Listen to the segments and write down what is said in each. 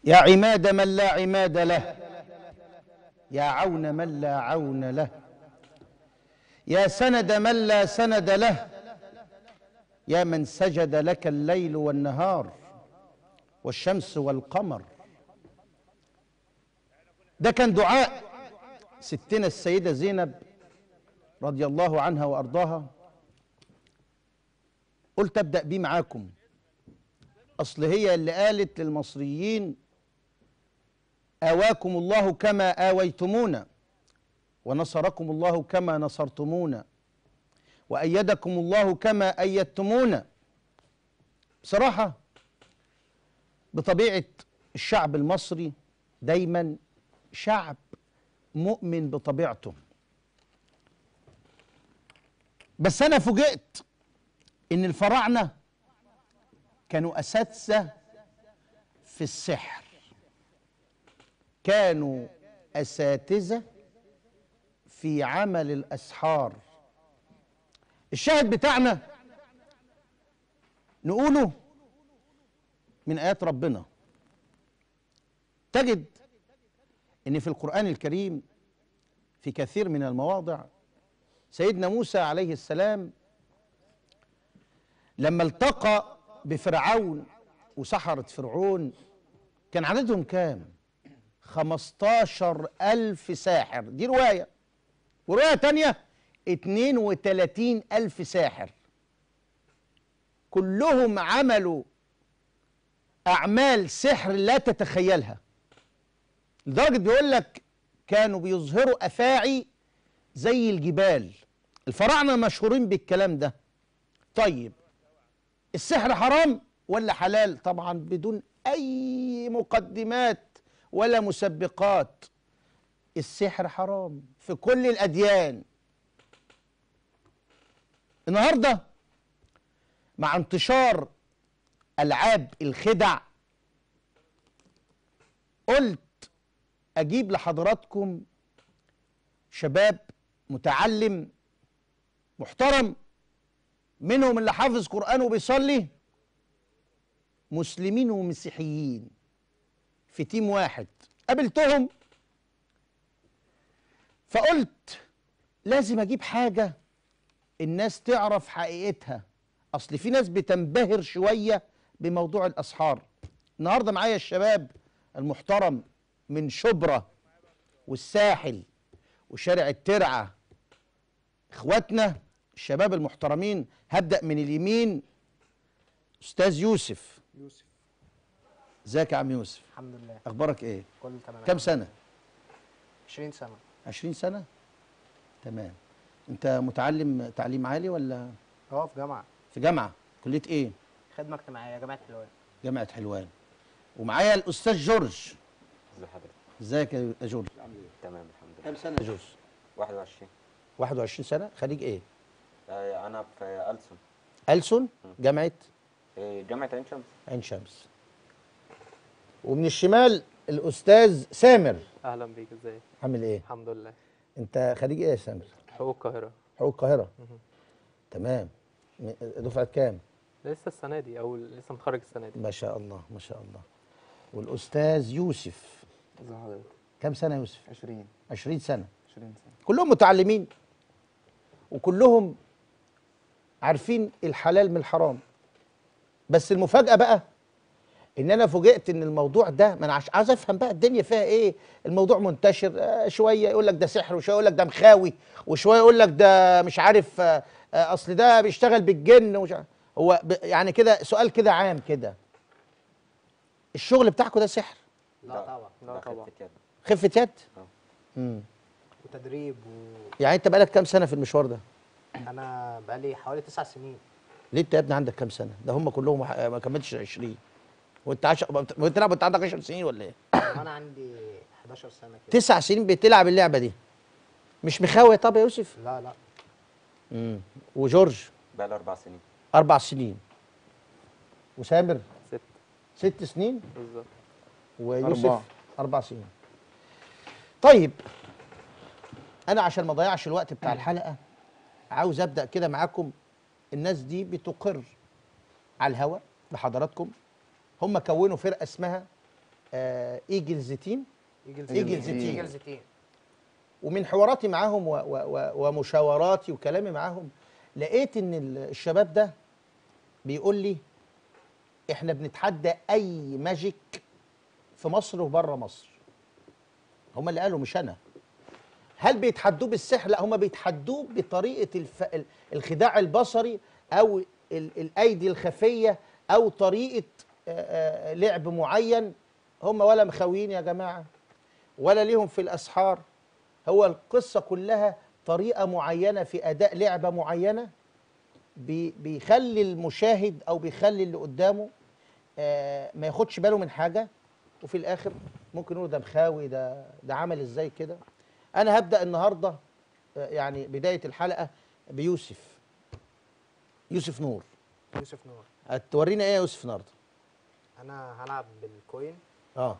يا عماد من لا عماد له يا عون من لا عون له يا سند من لا سند له يا من سجد لك الليل والنهار والشمس والقمر ده كان دعاء ستنا السيدة زينب رضي الله عنها وأرضاها قلت أبدأ بيه معاكم أصل هي اللي قالت للمصريين آواكم الله كما آويتمونا ونصركم الله كما نصرتمونا وأيدكم الله كما أيدتمونا بصراحة بطبيعة الشعب المصري دايما شعب مؤمن بطبيعته بس أنا فوجئت إن الفراعنة كانوا أساتذة في السحر كانوا أساتذة في عمل الأسحار الشاهد بتاعنا نقوله من آيات ربنا تجد ان في القرآن الكريم في كثير من المواضع سيدنا موسى عليه السلام لما التقى بفرعون وسحرة فرعون كان عددهم كام؟ خمستاشر ألف ساحر دي رواية ورواية تانية اتنين وتلاتين ألف ساحر كلهم عملوا أعمال سحر لا تتخيلها لدرجة بيقول لك كانوا بيظهروا أفاعي زي الجبال الفراعنة مشهورين بالكلام ده طيب السحر حرام ولا حلال طبعا بدون أي مقدمات ولا مسبقات السحر حرام في كل الأديان النهارده مع انتشار العاب الخدع قلت اجيب لحضراتكم شباب متعلم محترم منهم اللي حافظ قران وبيصلي مسلمين ومسيحيين في تيم واحد قابلتهم فقلت لازم اجيب حاجه الناس تعرف حقيقتها اصل في ناس بتنبهر شويه بموضوع الاسحار النهارده معايا الشباب المحترم من شبرا والساحل وشارع الترعه اخواتنا الشباب المحترمين هبدا من اليمين استاذ يوسف يوسف ازيك يا عم يوسف الحمد لله اخبارك ايه كله تمام كم سنه 20 سنة 20 سنه تمام انت متعلم تعليم عالي ولا اه في جامعة في جامعه كليه ايه خدمة اجتماعية جامعة حلوان جامعه حلوان ومعايا الاستاذ جورج ازي حضرتك ازيك يا جورج تمام الحمد لله كم سنه يا جورج 21 21 سنه خريج ايه آه، انا في ألسن ألسن جامعه آه، جامعة عين شمس عين شمس ومن الشمال الاستاذ سامر اهلا بيك ازيك عامل ايه الحمد لله انت خريج ايه يا سامر حقوق القاهره حقوق القاهره تمام م- دفعه كام لسه السنه دي او لسه متخرج السنه دي ما شاء الله ما شاء الله والاستاذ يوسف ازي حضرتك كم سنه يا يوسف 20 20 سنه 20 سنة كلهم متعلمين وكلهم عارفين الحلال من الحرام بس المفاجأة بقى ان انا فوجئت ان الموضوع ده ما انا عش- عايز افهم بقى الدنيا فيها ايه الموضوع منتشر آه، شويه يقول لك ده سحر وشويه يقول لك ده مخاوي وشويه يقول لك ده مش عارف آه، آه، اصل ده بيشتغل بالجن ومش عارف. هو ب- يعني كده سؤال كده عام كده الشغل بتاعكم ده سحر لا طبعا لا ده طبعا. خفة يد. خفة يد آه. امم وتدريب يعني انت بقالك كام سنه في المشوار ده وانا بقالي حوالي تسع سنين ليه انت يا ابني عندك كام سنه؟ ده هم كلهم ح- ما كملتش 20 وانت عش... بتلعب وانت عندك 10 سنين ولا ايه؟ وانا عندي 11 سنة كده تسع سنين بتلعب اللعبه دي مش مخاوي طب يا يوسف؟ لا لا امم وجورج بقى لي أربع سنين اربع سنين وسامر ست ست سنين بالظبط ويوسف أربعة. اربع سنين طيب انا عشان ما اضيعش الوقت بتاع الحلقه عاوز ابدا كده معاكم الناس دي بتقر على الهوا لحضراتكم هم كونوا فرقه اسمها آه ايجلز تيم ايجلز إيجلز تيم. تيم. ايجلز تيم ومن حواراتي معاهم و و و ومشاوراتي وكلامي معاهم لقيت ان ال- الشباب ده بيقول لي احنا بنتحدى اي ماجيك في مصر وبره مصر هم اللي قالوا مش انا هل بيتحدوه بالسحر لا هم بيتحدوه بطريقه الف... ال- الخداع البصري او ال... الايدي الخفيه او طريقه آه، آه، لعب معين هم ولا مخاويين يا جماعه ولا ليهم في الاسحار هو القصه كلها طريقه معينه في اداء لعبه معينه بي- بيخلي المشاهد او بيخلي اللي قدامه آه، ما ياخدش باله من حاجه وفي الاخر ممكن نقول ده مخاوي ده ده عمل ازاي كده انا هبدا النهارده آه، يعني بدايه الحلقه بيوسف يوسف نور يوسف نور هتورينا ايه يا يوسف النهارده انا هلعب بالكوين اه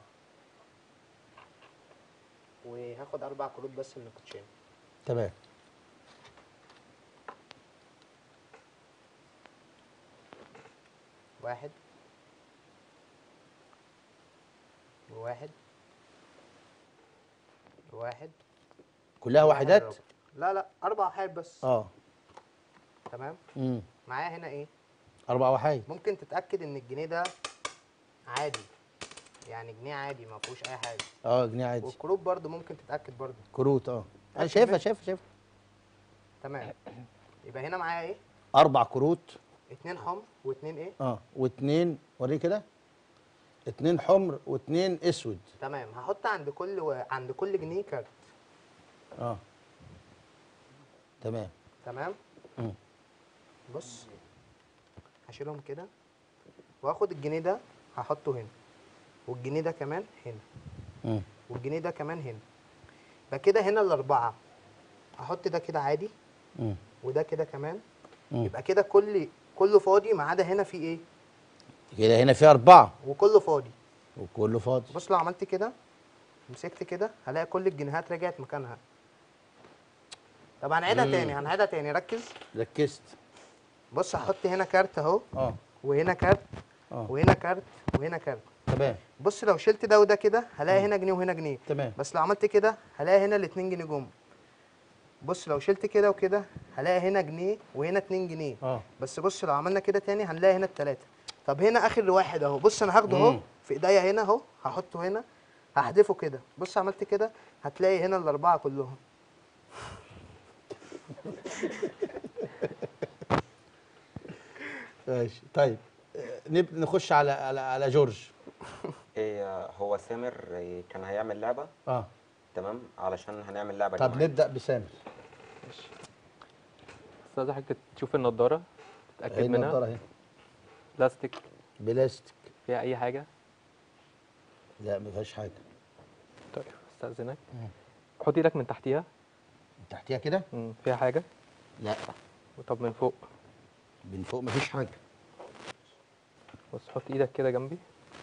وهاخد اربع كروت بس من الكوتشين تمام واحد وواحد وواحد كلها وحدات رابع. لا لا اربع وحيد بس اه تمام امم معايا هنا ايه اربع وحايد ممكن تتاكد ان الجنيه ده عادي يعني جنيه عادي ما فيهوش اي حاجه اه جنيه عادي والكروت برضو ممكن تتاكد برضو كروت اه انا تأكد شايفها منها. شايفها شايفها تمام يبقى هنا معايا ايه اربع كروت اتنين حمر واتنين ايه اه واتنين وريه كده اتنين حمر واتنين اسود تمام هحط عند كل و... عند كل جنيه كارت اه تمام تمام مم. بص هشيلهم كده واخد الجنيه ده هحطه هنا والجنيه ده كمان هنا مم. والجنيه ده كمان هنا يبقى كده هنا الاربعه هحط ده كده عادي مم. وده كده كمان مم. يبقى كده كل كله فاضي ما عدا هنا في ايه كده هنا في اربعه وكله فاضي وكله فاضي بص لو عملت كده مسكت كده هلاقي كل الجنيهات رجعت مكانها طب هنعيدها مم. تاني هنعيدها تاني ركز ركزت بص هحط هنا كارت اهو اه وهنا كارت اه وهنا كارت وهنا كارت تمام بص لو شلت ده وده كده هلاقي هنا جنيه وهنا جنيه تمام بس لو عملت كده هلاقي هنا الاتنين جنيه جم بص لو شلت كده وكده هلاقي هنا جنيه وهنا اتنين جنيه اه بس بص لو عملنا كده تاني هنلاقي هنا التلاتة طب هنا اخر واحد اهو بص انا هاخده اهو مم. في ايديا هنا اهو هحطه هنا هحذفه كده بص عملت كده هتلاقي هنا الاربعه كلهم ماشي طيب آه، نب- نخش على على على جورج إيه هو سامر إيه كان هيعمل لعبة اه تمام علشان هنعمل لعبة طب جماعية. نبدا بسامر استاذ حضرتك تشوف النضاره تتاكد اهي منها النضاره اهي بلاستيك بلاستيك فيها اي حاجه لا ما فيهاش حاجه طيب استاذنك مم. حط ايدك من تحتيها تحتيها كده مم. فيها حاجه لا وطب من فوق من فوق ما فيش حاجه بص حط ايدك كده جنبي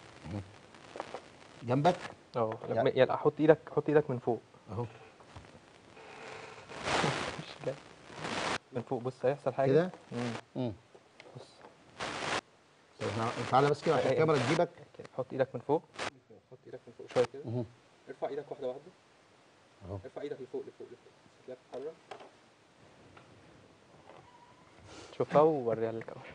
جنبك اه لا. لما- يلا حط ايدك حط ايدك من فوق اهو مش جاي. من فوق بص هيحصل حاجه كده مم. مم. بص طب إحنا- تعالى بس كده عشان إيه. الكاميرا تجيبك كده. حط ايدك من فوق حط ايدك من فوق شويه كده مهم. ارفع ايدك واحده واحده اهو ارفع ايدك لفوق لفوق لفوق هتلاقيها بتتحرك شوفها ووريها للكاميرا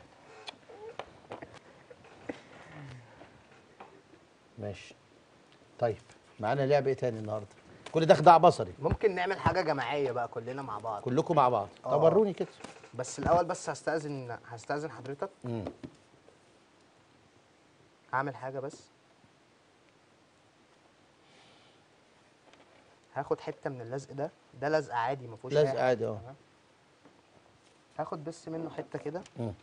ماشي طيب معانا لعبه ايه تاني النهارده كل ده خداع بصري ممكن نعمل حاجه جماعيه بقى كلنا مع بعض كلكم مع بعض طب آه. وروني كده بس الاول بس هستاذن هستاذن حضرتك مم. هعمل حاجه بس هاخد حته من اللزق ده ده لزق عادي ما فيهوش أي لزق حاجة. عادي اه تمام؟ هاخد بس منه حته كده مم.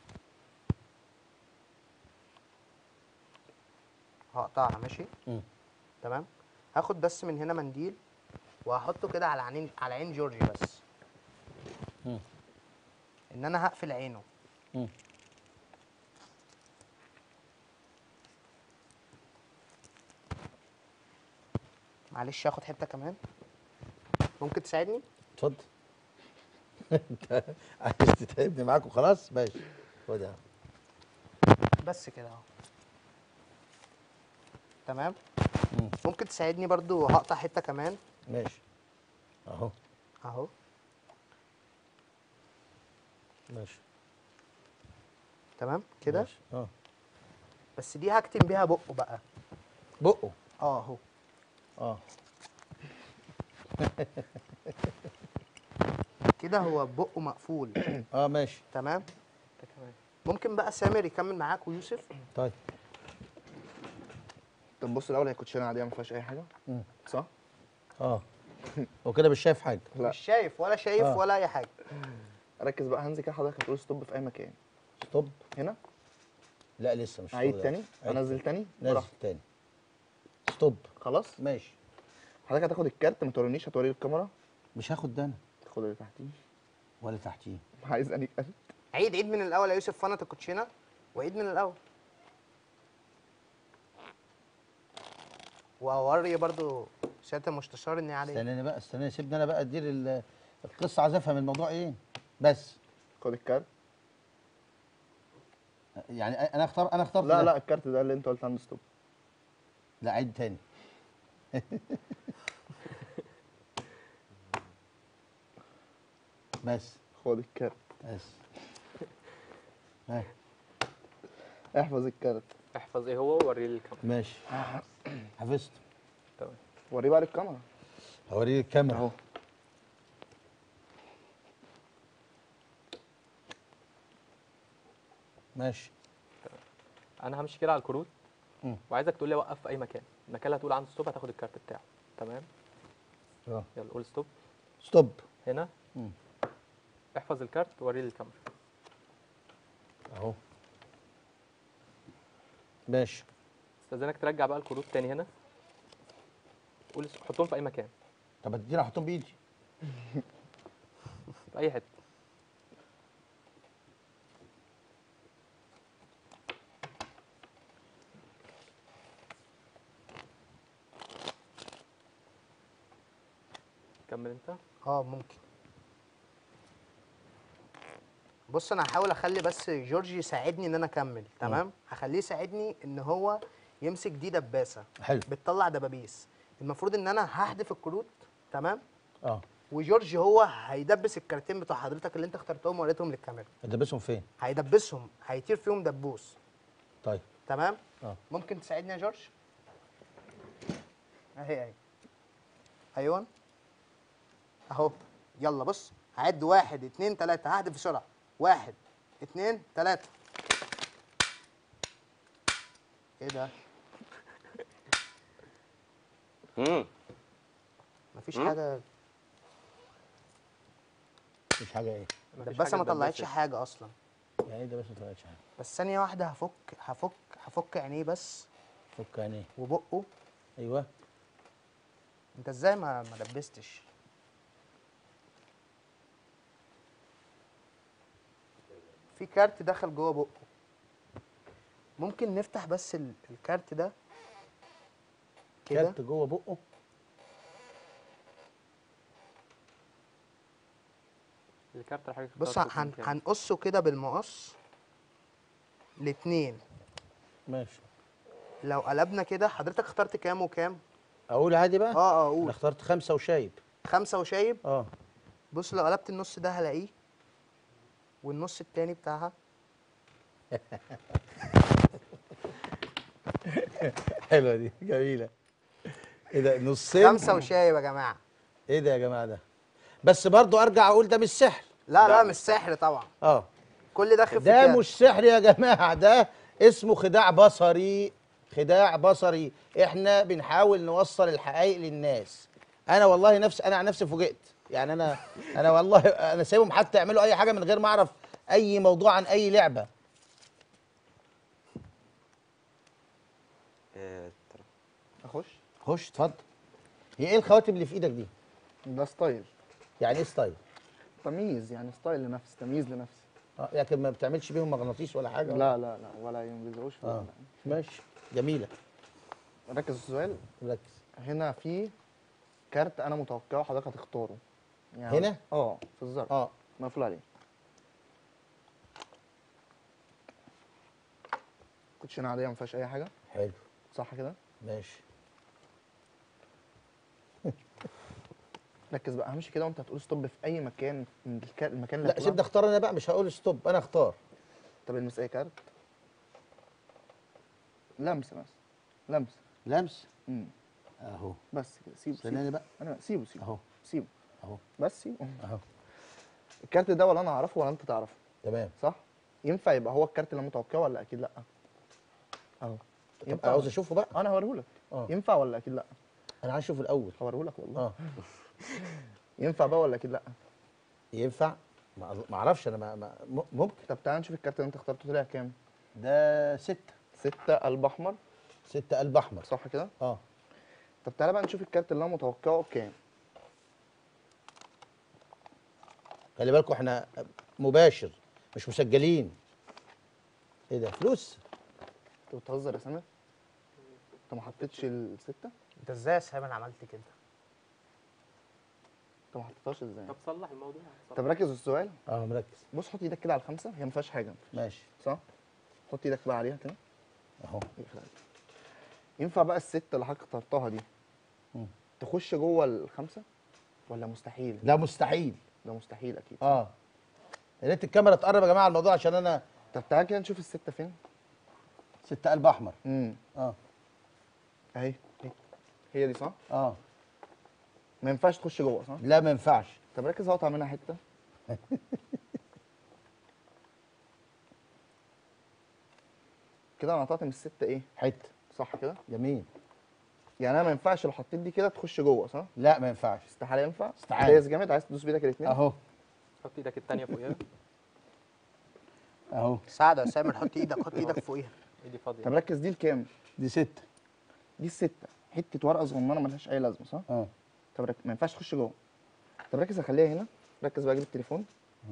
هقطعها ماشي مم. تمام هاخد بس من هنا منديل وهحطه كده على عينين على عين جورجي بس مم. ان انا هقفل عينه مم. معلش هاخد حته كمان ممكن تساعدني اتفضل انت عايز تتعبني معاك وخلاص ماشي خد يا عم. بس كده اهو تمام مم. ممكن تساعدني برضو هقطع حته كمان ماشي اهو اهو ماشي تمام كده ماشي. اه بس دي هكتم بيها بقه بقى بقه اه اهو اه كده هو بقه مقفول اه ماشي تمام ده كمان ممكن بقى سامر يكمل معاك ويوسف طيب طب بص الاول هي كوتشينه عاديه ما فيهاش اي حاجه مم. صح اه وكده مش شايف حاجه لا. مش شايف ولا شايف آه. ولا اي حاجه ركز بقى هنزل كده حضرتك هتقول ستوب في اي مكان ستوب هنا لا لسه مش عيد ستوب. تاني عيد. انزل تاني نزل براحتك. تاني ستوب خلاص ماشي حضرتك هتاخد الكارت ما تورينيش هتوري الكاميرا مش هاخد ده انا تاخد اللي تحتيه ولا تحتيه عايز انهي كارت عيد عيد من الاول يا يوسف فنط الكوتشينه وعيد من الاول واوري برضو سياده المستشار ان هي عاديه استناني بقى استناني سيبني انا بقى ادير ال- القصه عايز افهم الموضوع ايه بس خد الكارت يعني انا اختار انا اخترت لا ده. لا الكارت ده اللي انت قلت عنده ستوب لا عيد تاني بس خد الكارت بس ها، احفظ الكارت احفظ ايه هو ووريه للكاميرا ماشي حفظت تمام وريه بقى للكاميرا هوريك الكاميرا اهو ماشي انا همشي كده على الكروت مم. وعايزك تقول لي اوقف في اي مكان المكان اللي هتقول عنده ستوب هتاخد الكارت بتاعه تمام اه يلا قول ستوب ستوب هنا مم. احفظ الكارت ووريه للكاميرا اهو ماشي استاذنك ترجع بقى الكروت تاني هنا قول حطهم في اي مكان طب اديني احطهم بايدي في اي حته كمل انت اه ممكن بص انا هحاول اخلي بس جورج يساعدني ان انا اكمل تمام هخليه يساعدني ان هو يمسك دي دباسه حلو بتطلع دبابيس المفروض ان انا هحذف الكروت تمام اه وجورج هو هيدبس الكارتين بتوع حضرتك اللي انت اخترتهم ووريتهم للكاميرا ادبسهم فين هيدبسهم هيطير فيهم دبوس طيب تمام اه ممكن تساعدني يا جورج اهي اهي ايوه اهو يلا بص هعد واحد اتنين تلاته ههدف بسرعه واحد اتنين تلاته ايه ده امم مفيش مم. حاجه مش حاجه ايه مفيش الدباسه حاجة ما طلعتش اتدبست. حاجه اصلا يعني ايه ده بس ما طلعتش حاجه بس ثانيه واحده هفك هفك هفك عينيه بس فك عينيه وبقه ايوه انت ازاي ما ما دبستش في كارت دخل جوه بقه ممكن نفتح بس ال- الكارت ده كده كارت جوه بقه الكارت اللي حضرتك بص اخترته في هن مكان. هنقصه كده بالمقص الاتنين ماشي لو قلبنا كده حضرتك اخترت كام وكام اقول عادي بقى اه اه انا قول اخترت خمسه وشايب خمسة وشايب اه بص لو قلبت النص ده هلاقيه والنص التاني بتاعها حلوه دي جميله ايه ده نصين خمسة وشايب يا جماعة ايه ده يا جماعه ده بس برضو ارجع اقول ده مش سحر لا لا لا، مش سحر طبعا اه كل ده خفة ده يد. مش سحر يا جماعه ده اسمه خداع بصري خداع بصري احنا بنحاول نوصل الحقائق للناس انا والله نفسي انا عن نفسي فوجئت يعني انا انا والله انا سايبهم حتى يعملوا اي حاجه من غير ما اعرف اي موضوع عن اي لعبه آه، طب اخش خش اتفضل هي ايه الخواتم اللي في ايدك دي ده ستايل يعني ايه ستايل تمييز يعني ستايل لنفسي تمييز لنفسي اه لكن ما بتعملش بيهم مغناطيس ولا حاجه لا لا لا ولا ما بيلزقوش في اه بعض. ماشي جميله ركز في السؤال ركز هنا في كارت انا متوقعه حضرتك هتختاره يعني هنا؟ اه في الظرف اه مقفول عليه كوتشينه عاديه ما فيهاش اي حاجه حلو صح كده ماشي ركز بقى همشي كده وانت هتقول ستوب في اي مكان من الك- المكان اللي لا هتقول سيبني اختار انا بقى مش هقول ستوب انا اختار طب المس اي كارت لمسه بس لمسه لمس امم اهو بس كده سيبه استناني سيبه بقى انا سيبه سيبه اهو سيبه اهو بس سيبه اهو الكارت ده ولا انا اعرفه ولا انت تعرفه تمام صح ينفع يبقى هو الكارت اللي أنا متوقعه ولا اكيد لا اهو طب ينفع عاوز ولا- اشوفه بقى انا هوريهولك اه ينفع ولا اكيد لا انا عايز اشوف الاول هوريهولك والله اه ينفع بقى ولا اكيد لا ينفع ما ما اعرفش انا ما ما م- ممكن طب تعالى نشوف الكارت اللي انت اخترته طلع كام ده ستة ستة قلب احمر ستة قلب احمر صح كده اه طب تعالى بقى نشوف الكارت اللي انا متوقعه كام خلي بالكم احنا مباشر مش مسجلين ايه ده فلوس انت بتهزر يا سامر انت ما حطيتش الستة انت ازاي يا سامر عملت كده انت ما حطيتهاش ازاي طب صلح الموضوع صلح. طب ركز في السؤال اه مركز بص حط ايدك كده على الخمسة هي ما فيهاش حاجة ماشي صح حط ايدك بقى عليها كده اهو اقفل عليها. ينفع بقى الستة اللي حضرتك اخترتها دي مم. تخش جوه الخمسة ولا مستحيل لا مستحيل ده مستحيل اكيد اه يا ريت الكاميرا تقرب يا جماعه على الموضوع عشان انا طب تعالى كده نشوف الستة فين ستة قلب احمر امم اه اهي اهي. هي دي صح اه ما ينفعش تخش جوه صح لا ما ينفعش طب ركز اقطع منها حته كده انا قطعت من الستة ايه حته صح كده جميل يعني انا ما ينفعش لو حطيت دي كده تخش جوه صح لا ما ينفعش استحاله ينفع استحالة. دايس جامد عايز تدوس بايدك الاثنين اهو حط ايدك التانية فوقيها اهو ساعده يا سامر حط ايدك حط ايدك فوقيها ايدي فاضية طب ركز دي الكام دي ستة دي الستة حته ورقه صغننه ملهاش اي لازمه صح اه طب رك... ما ينفعش تخش جوه طب ركز اخليها هنا ركز بقى اجيب التليفون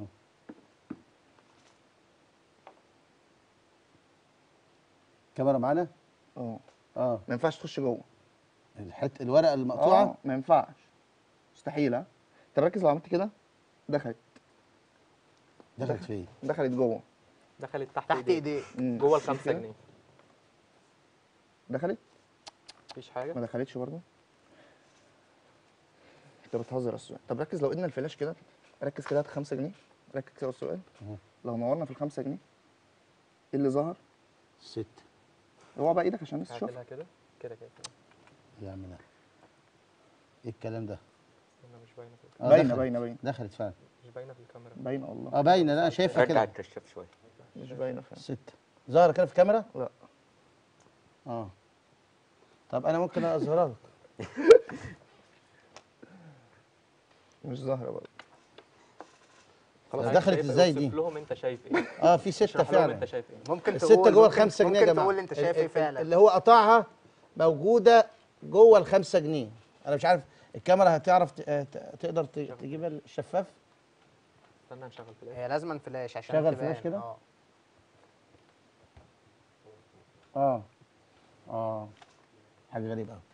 كاميرا معانا اه اه ما ينفعش تخش جوه الحته الورقه المقطوعه اه ما ينفعش مستحيل ها طب ركز لو عملت كده دخلت دخلت فين دخلت جوه دخلت تحت, تحت ايديك ايديه مم. جوه الخمسة كده؟ جنيه دخلت مفيش حاجة ما دخلتش برضه انت بتهزر يا السؤال طب ركز لو ادنا الفلاش كده ركز كده هات 5 جنيه ركز كده على السؤال لو نورنا في الخمسة جنيه ايه اللي ظهر؟ ستة اوعى بقى ايدك عشان الناس تشوف هعملها كده كده كده كده يا عم ده ايه الكلام ده استنى مش باينة في آه، باينه دخلت. باينه باينه دخلت فعلا مش باينة في الكاميرا باينه والله اه باينه لا انا شايفها رجع كده الكشاف شويه مش باينه فعلا ستة ظاهرة كده في الكاميرا؟ لا اه طب انا ممكن اظهرها لك مش ظاهره برضه خلاص عايز دخلت شايف- ازاي اوصف دي؟ لهم انت شايف ايه اه في ستة اشرح لهم فعلا انت شايف ايه ممكن الستة تقول جوه ممكن- الخمسة جنيه يا ممكن جماعة تقول انت شايف ال- ايه ال- فعلا اللي هو قطعها موجودة جوه الخمسة جنيه انا مش عارف الكاميرا هتعرف ت- آه، ت- تقدر ت- تجيبها الشفاف استنى نشغل فلاش هي لازما فلاش عشان شغل تبان. فلاش كده؟ اه اه اه حاجة غريبة قوي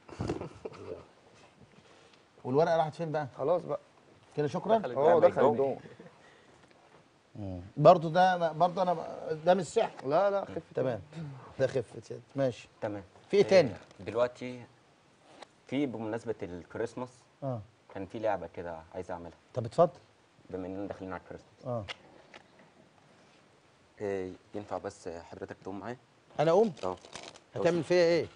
والورقة راحت فين بقى؟ خلاص بقى كده شكرا؟ دخلت اه جوه. دخلت جوه برضه ده برضه انا ده مش سحر لا لا خف تمام ده خفة ست ماشي تمام في ايه تاني؟ دلوقتي في بمناسبه الكريسماس اه كان في لعبه كده عايز اعملها طب اتفضل بما اننا داخلين على الكريسماس اه إيه، ينفع بس حضرتك تقوم معايا انا اقوم اه هتعمل فيا ايه؟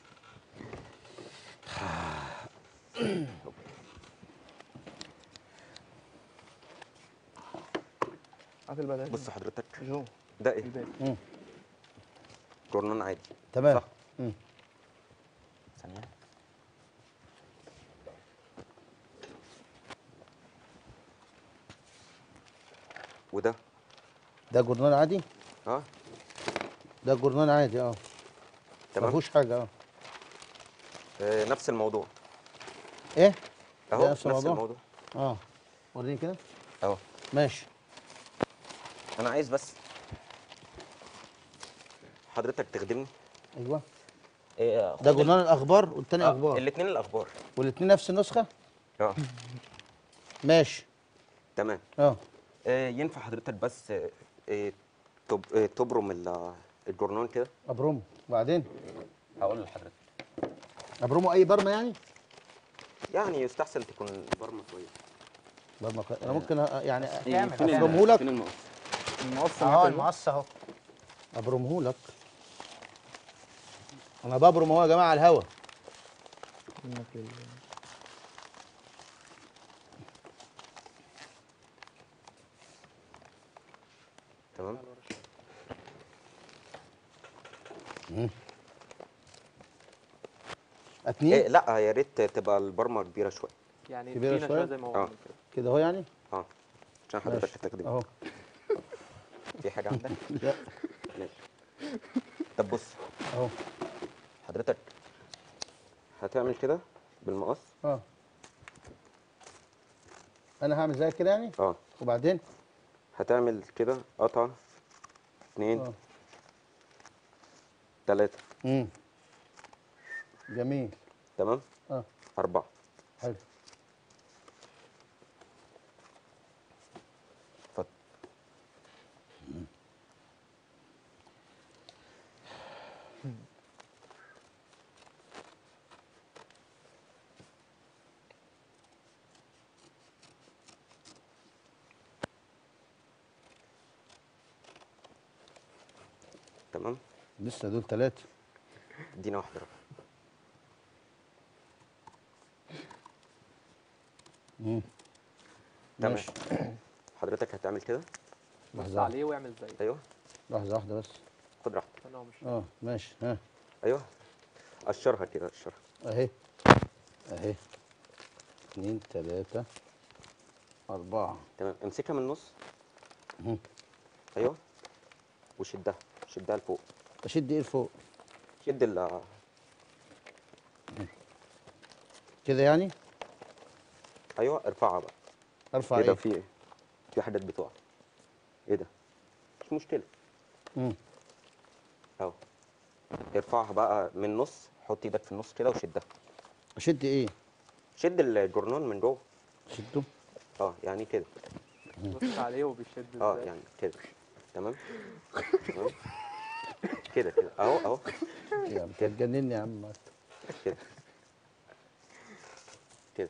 هات البدل بص حضرتك جو ده ايه الباب جورنان عادي تمام صح. مم. ثانيه وده ده جورنال عادي؟ اه ده جورنال عادي اه ما تمام فيهوش حاجه اه آه نفس الموضوع ايه؟ اهو ده نفس نفس الموضوع, الموضوع؟ اه وريني كده اهو ماشي انا عايز بس حضرتك تخدمني ايوه إيه ده جورنال الاخبار والتاني اخبار الاثنين الاخبار والاثنين نفس النسخه؟ اه ماشي تمام اه آه ينفع حضرتك بس آه، آه تب... آه تبرم ال- الجورنان كده ابرمه وبعدين هقول لحضرتك ابرمه اي برمه يعني؟ يعني يستحسن تكون البرمه كويس برمى كويس. انا ممكن أ- يعني كامل. فين ال- أبرمه لك؟ فين المقص المقص اهو معاك المقص اهو ابرمه لك انا ببرم اهو يا جماعه على الهوا تمام اتنين إيه لا يا ريت تبقى البرمه كبيره شويه يعني كبيرة تخينة شوية؟ شويه زي ما هو آه. عامل كده كده اهو يعني اه عشان ماشي. حضرتك تستخدم اهو في حاجه عندك لا ماشي طب بص اهو حضرتك هتعمل كده بالمقص اه انا هعمل زي كده يعني اه وبعدين هتعمل كده قطعه اتنين اه تلاته امم جميل تمام اه اربعه حلو اتفضل تمام لسه دول ثلاثة ادينا واحده رقم تمام ماشي حضرتك هتعمل كده بص لحظة واحدة عليه واعمل زيه ايوه لحظة واحدة بس خد راحتك عشان هو مش اه ماشي ها ايوه قشرها كده قشرها اهي اهي اتنين تلاتة أربعة تمام امسكها من النص مم. ايوه وشدها شدها لفوق أشد إيه لفوق شد ال كده يعني ايوه ارفعها بقى أرفع ايه ده إيه في ايه في حاجات بتقع ايه ده مش مشكله مم. اهو ارفعها بقى من النص حط ايدك في النص كده وشدها أشد إيه شد الجرنان من جوه شده اه يعني كده بص عليه وبيشد اه ازاي يعني كده تمام تمام كده كده اهو اهو يا عم تجنني يا عم كده كده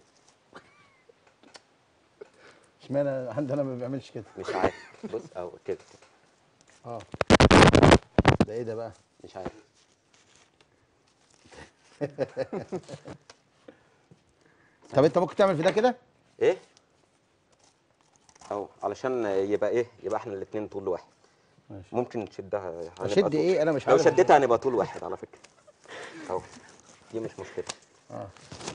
اشمعنى عندنا ما بيعملش كده مش عارف بص اهو كده كده اه ده ايه ده بقى مش عارف طب انت ممكن تعمل في ده كده ايه اهو علشان يبقى ايه يبقى احنا الاثنين طول واحد ماشي ممكن نشدها هنبقى اشد طول- ايه انا مش لو عارف شدتها هنبقى طول واحد على فكره اهو دي مش مشكله اه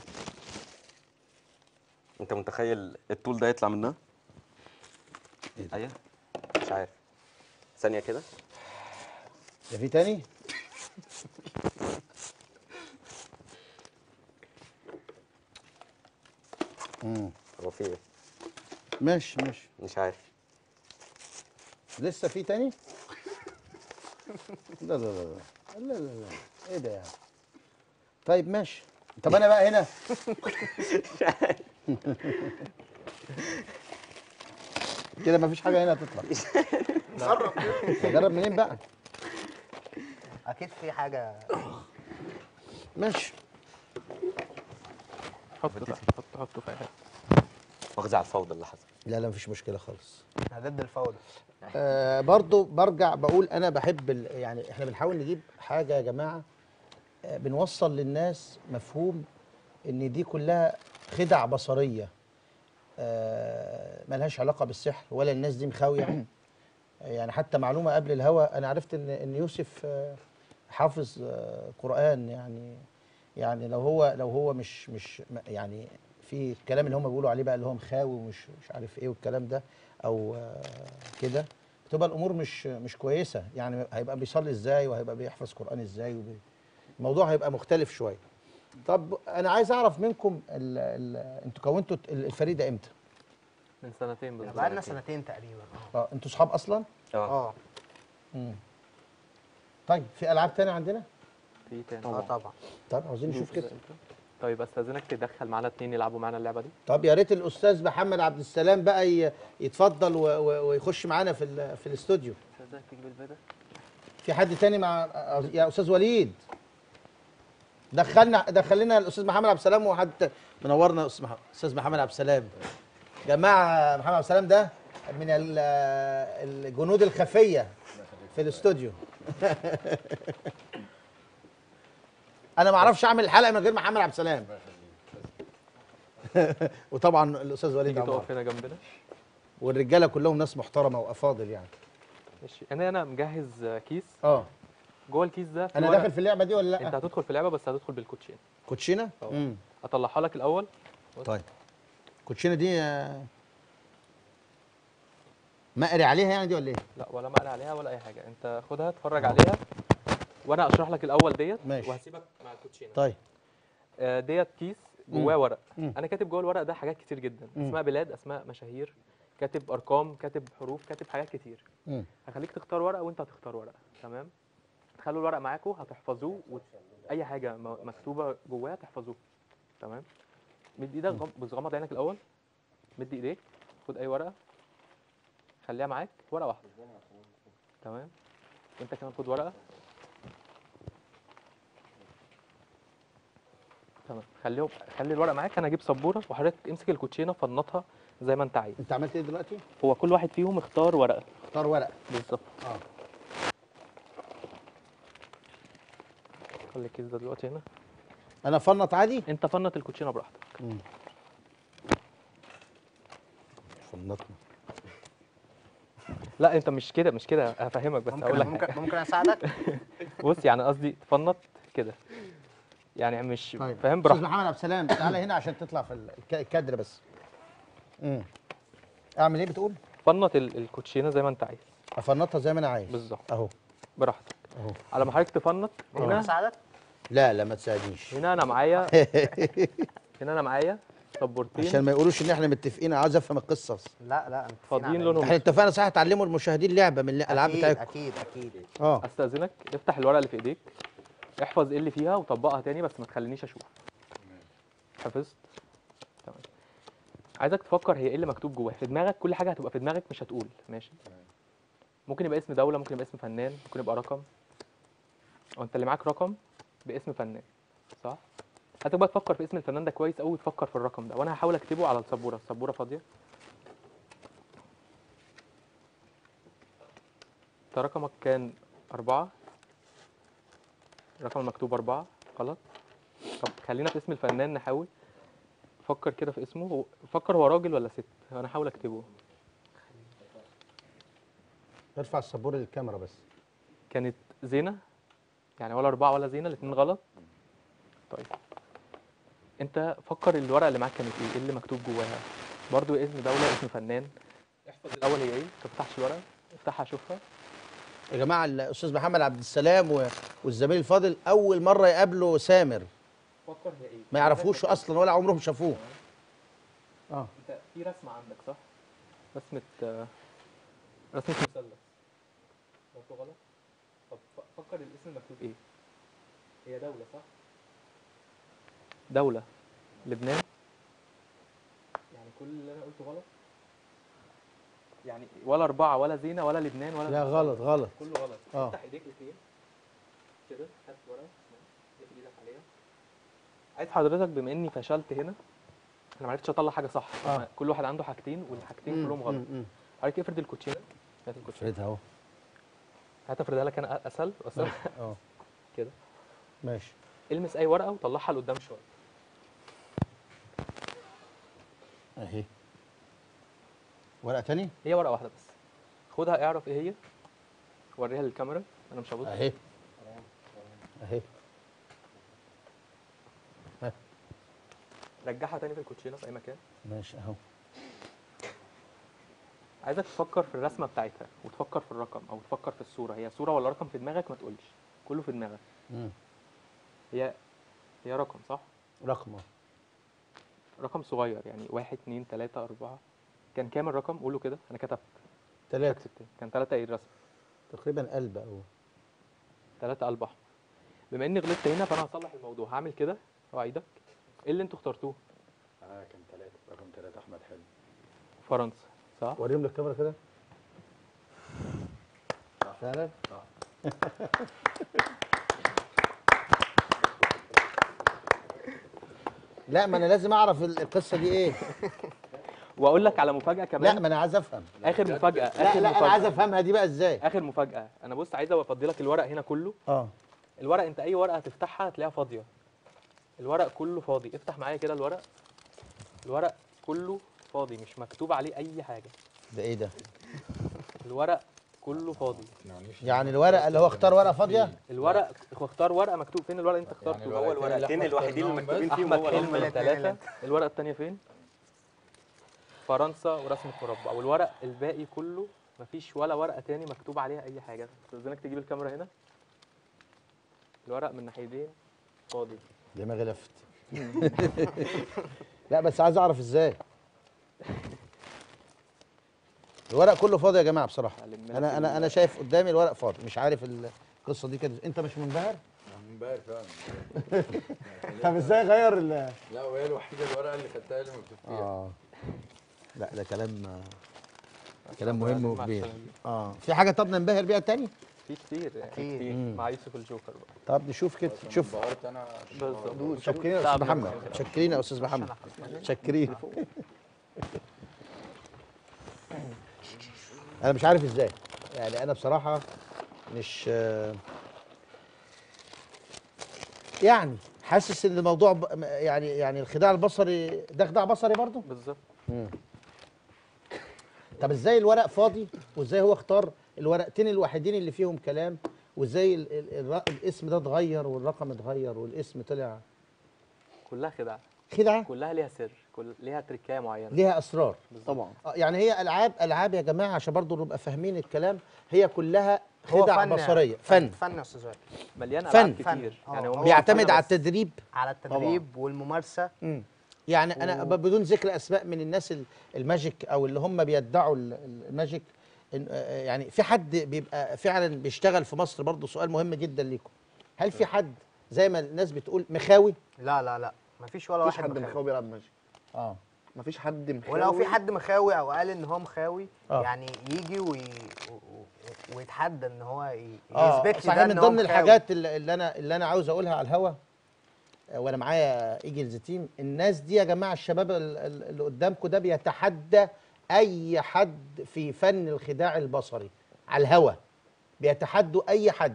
انت متخيل الطول ده يطلع منها إيه ده؟ ايوه مش عارف ثانيه كده ده في تاني امم هو في ايه ماشي ماشي مش عارف لسه في تاني لا لا لا لا لا لا لا ايه ده يعني طيب ماشي طب انا بقى هنا كده مفيش حاجه هنا تطلع هجرب منين بقى اكيد في حاجه ماشي حط حط حطه في اي حته واخذ على الفوضى اللي حصل لا لا مفيش مشكله خالص انا ضد الفوضى آه برضو برجع بقول انا بحب ال- يعني احنا بنحاول نجيب حاجه يا جماعه آه بنوصل للناس مفهوم ان دي كلها خدع بصريه آه ملهاش علاقه بالسحر ولا الناس دي مخاويه يعني حتى معلومه قبل الهوا انا عرفت ان ان يوسف آه حافظ آه قران يعني يعني لو هو لو هو مش مش م- يعني في الكلام اللي هم بيقولوا عليه بقى اللي هو مخاوي ومش مش عارف ايه والكلام ده او آه كده بتبقى الامور مش مش كويسه يعني هيبقى بيصلي ازاي وهيبقى بيحفظ قران ازاي وبي... الموضوع هيبقى مختلف شويه طب انا عايز اعرف منكم ال... ال... انتوا كونتوا ال- الفريق ده امتى من سنتين بالظبط بقالنا سنتين تقريبا اه اه انتوا صحاب اصلا اه اه مم. طيب في العاب تانية عندنا في تاني اه طبعا طب عاوزين نشوف كده طيب استاذنك تدخل معانا اتنين يلعبوا معانا اللعبه دي طب يا ريت الاستاذ محمد عبد السلام بقى ي... يتفضل و... و... ويخش معانا في ال... في الاستوديو استاذنك تجيب الفيديو في حد تاني مع يا استاذ وليد دخلنا دخلنا الاستاذ محمد عبد السلام وحد منورنا استاذ مح- استاذ محمد عبد السلام جماعه محمد عبد السلام ده من ال- الجنود الخفيه في الاستوديو انا ما اعرفش اعمل الحلقه من غير محمد عبد السلام وطبعا الاستاذ وليد تيجي عمار تقف هنا جنبنا والرجاله كلهم ناس محترمه وافاضل يعني ماشي انا هنا مجهز آه، كيس اه جوه الكيس ده في انا ورق. داخل في اللعبه دي ولا انت لا هتدخل في اللعبه بس هتدخل بالكوتشين كوتشينه اه. امم اطلعها لك الاول طيب كوتشينه دي آه، مقري عليها يعني دي ولا ايه لا ولا مقل عليها ولا اي حاجه انت خدها اتفرج عليها وانا اشرح لك الاول ديت ماشي. وهسيبك مع الكوتشينه طيب آه، ديت كيس جواه ورق مم. انا كاتب جوه الورق ده حاجات كتير جدا مم. اسماء بلاد اسماء مشاهير كاتب ارقام كاتب حروف كاتب حاجات كتير مم. هخليك تختار ورقه وانت هتختار ورقه تمام تخلوا الورق معاكم هتحفظوه واي حاجه م- مكتوبه جواه تحفظوه تمام مد ايدك غم... بص غمض عينك الاول مد ايديك خد اي ورقه خليها معاك ورقه واحده تمام وانت كمان خد ورقه تمام خليهم خلي الورق معاك انا اجيب سبوره وحضرتك امسك الكوتشينه فنطها زي ما انت عايز انت عملت ايه دلوقتي هو كل واحد فيهم اختار ورقه اختار ورق بالظبط اه خلي الكيس ده دلوقتي هنا انا فنط عادي انت فنط الكوتشينه براحتك فنطنا لا انت مش كده مش كده هفهمك بس هقول ممكن لك حاجة. ممكن ممكن اساعدك بص يعني قصدي تفنط كده يعني مش طيب فاهم استاذ براحتك محمد عبد السلام تعالى هنا عشان تطلع في الك- الكادر بس امم اعمل ايه بتقول فنط ال- الكوتشينه زي ما انت عايز افنطها زي ما انا عايز بالظبط اهو براحتك اهو على ما حضرتك تفنط ممكن هنا اساعدك لا لا ما تساعدنيش هنا انا معايا هنا انا معايا عشان سبورتين ما يقولوش ان احنا متفقين عاوز افهم القصه لا لا متفقين فاضيين على لونهم احنا اتفقنا صح تعلموا المشاهدين لعبه من الالعاب اكيد بتاعتكم اكيد اكيد اه استاذنك افتح الورقه اللي في ايديك احفظ ايه اللي فيها وطبقها تاني بس ما تخلينيش اشوف حفظت تمام عايزك تفكر هي ايه اللي مكتوب جواها في دماغك كل حاجه هتبقى في دماغك مش هتقول ماشي ممكن يبقى اسم دوله ممكن يبقى اسم فنان ممكن يبقى رقم او انت اللي معاك رقم باسم فنان صح هتبقى تفكر في اسم الفنان ده كويس قوي تفكر في الرقم ده وانا هحاول اكتبه على السبوره السبوره فاضيه انت رقمك كان أربعة الرقم المكتوب أربعة غلط طب خلينا في اسم الفنان نحاول فكر كده في اسمه هو- فكر هو راجل ولا ست أنا هحاول أكتبه ارفع السبوره للكاميرا بس كانت زينة يعني ولا أربعة ولا زينة الاتنين غلط طيب أنت فكر الورقة اللي معاك كانت إيه إيه اللي مكتوب جواها برضو اسم دولة اسم فنان احفظ الأول هي إيه ما تفتحش الورقة افتحها شوفها يا جماعه الاستاذ محمد عبد السلام و- والزميل الفاضل اول مره يقابلوا سامر فكر هي إيه ما يعرفوش اصلا ولا عمرهم شافوه اه انت في رسمه عندك صح رسمه آه، رسمه مثلث مكتوب غلط طب ف- فكر الاسم المكتوب ايه هي دوله صح دوله لبنان يعني كل اللي انا قلته غلط يعني ولا اربعه ولا زينه ولا لبنان ولا لا مثلث. غلط غلط كله غلط اه. افتح ايديك الاثنين كده هات ورقه اقفل ايدك عليها عايز حضرتك بما اني فشلت هنا انا ما عرفتش اطلع حاجه صح اه. كل واحد عنده حاجتين والحاجتين كلهم غلط حضرتك افرد الكوتشينه هات الكوتشينه فردها اهو هات افردها لك انا اسهل اسهل اه كده ماشي المس اي ورقه وطلعها لقدام شويه اهي ورقه تاني هي ورقه واحده بس خدها اعرف ايه هي وريها للكاميرا انا مش هبص اهي اهي رجعها تاني في الكوتشينه في اي مكان ماشي اهو عايزك تفكر في الرسمه بتاعتها وتفكر في الرقم او تفكر في الصوره هي صوره ولا رقم في دماغك ما تقولش كله في دماغك مم. هي هي رقم صح رقم أهو. رقم صغير يعني واحد اتنين تلاتة أربعة كان كام الرقم قوله كده أنا كتبت تلاتة كتبت كان تلاتة إيه الرسم تقريبا قلب اهو تلاتة قلب أحمر بما إني غلطت هنا فأنا هصلح الموضوع هعمل كده اوعى ايدك إيه اللي أنتوا اخترتوه اه كان ثلاثة رقم ثلاثة أحمد حلمي فرنسا صح وريهم للكاميرا كده فعلا لا ما انا لازم اعرف ال- القصه دي ايه واقول لك على مفاجاه لا كمان ما انا عايز افهم اخر مفاجاه لا اخر لا انا عايز مفاجاه افهمها دي بقى ازاي اخر مفاجاه انا بص عايز افضي لك الورق هنا كله اه الورق انت اي ورقه هتفتحها هتلاقيها فاضيه الورق كله فاضي افتح معايا كده الورق الورق كله فاضي مش مكتوب عليه اي حاجه ده ايه ده الورق كله فاضي يعني الورقه اللي هو اختار ورقه فاضيه الورق اختار ورقه مكتوب فين الورق اللي انت يعني اخترته هو الورقتين الوحيدين اللي مكتوبين فيهم احمد هو حلمي الأخضر. ثلاثه الورقه الثانيه فين فرنسا ورسمه مربع والورق الباقي كله مفيش ولا ورقه تاني مكتوب عليها اي حاجه استاذنك تجيب الكاميرا هنا الورق من ناحيتين فاضي دماغي لفت لا بس عايز اعرف ازاي الورق كله فاضي يا جماعه بصراحه هلم لك انا انا انا شايف قدامي الورق فاضي مش عارف القصه دي كده انت مش منبهر منبهر فعلا طب ازاي غير ال لا وهي الوحيده الورقه اللي خدتها اللي مكتوب فيها اه لا ده كلام كلام مع مهم السلامة. وكبير اه في حاجه طب ننبهر بيها تاني في كتير يعني كتير. كتير مم. مع يوسف الجوكر بقى طب نشوف كده أصلاً شوف انبهرت انا بالظبط متشكرين يا تعب استاذ نفسك. محمد متشكرين يا استاذ محمد متشكرين انا مش عارف ازاي يعني انا بصراحه مش آه، يعني حاسس ان الموضوع ب- م- يعني يعني الخداع البصري ده خداع بصري برضه بالظبط طب ازاي الورق فاضي وازاي هو اختار الورقتين الوحيدين اللي فيهم كلام وازاي ال- ال- الر- الاسم ده اتغير والرقم اتغير والاسم طلع كلها خدعه خدعه كلها ليها سر كل ليها تريكايه معينه ليها اسرار طبعا آه، يعني هي العاب العاب يا جماعه عشان برضو نبقى فاهمين الكلام هي كلها هو خدع فن بصريه فن فن يا استاذ وائل مليان فن. العاب فن. كتير آه، يعني هو هو بيعتمد فن على بس. التدريب على التدريب والممارسه مم. يعني انا ب- بدون ذكر اسماء من الناس ال- الماجيك او اللي هم بيدعوا ال- ال- الماجيك إن- آه، يعني في حد بيبقى فعلا بيشتغل في مصر برضو سؤال مهم جدا ليكم هل في حد زي ما الناس بتقول مخاوي لا لا لا مفيش ولا مفيش واحد حد مخاوي مخاوي بيلعب ماجيك اه مفيش حد مخاوي ولو في حد مخاوي او قال ان هو مخاوي آه. يعني يجي وي... و- و- ويتحدى ان هو ي... اه يثبت لي صحيح ده من ان هو ضمن مخاوي. الحاجات اللي اللي انا اللي انا عاوز اقولها على الهوا آه، وانا معايا ايجلز تيم الناس دي يا جماعه الشباب ال- ال- اللي قدامكم ده بيتحدى اي حد في فن الخداع البصري على الهوا بيتحدوا اي حد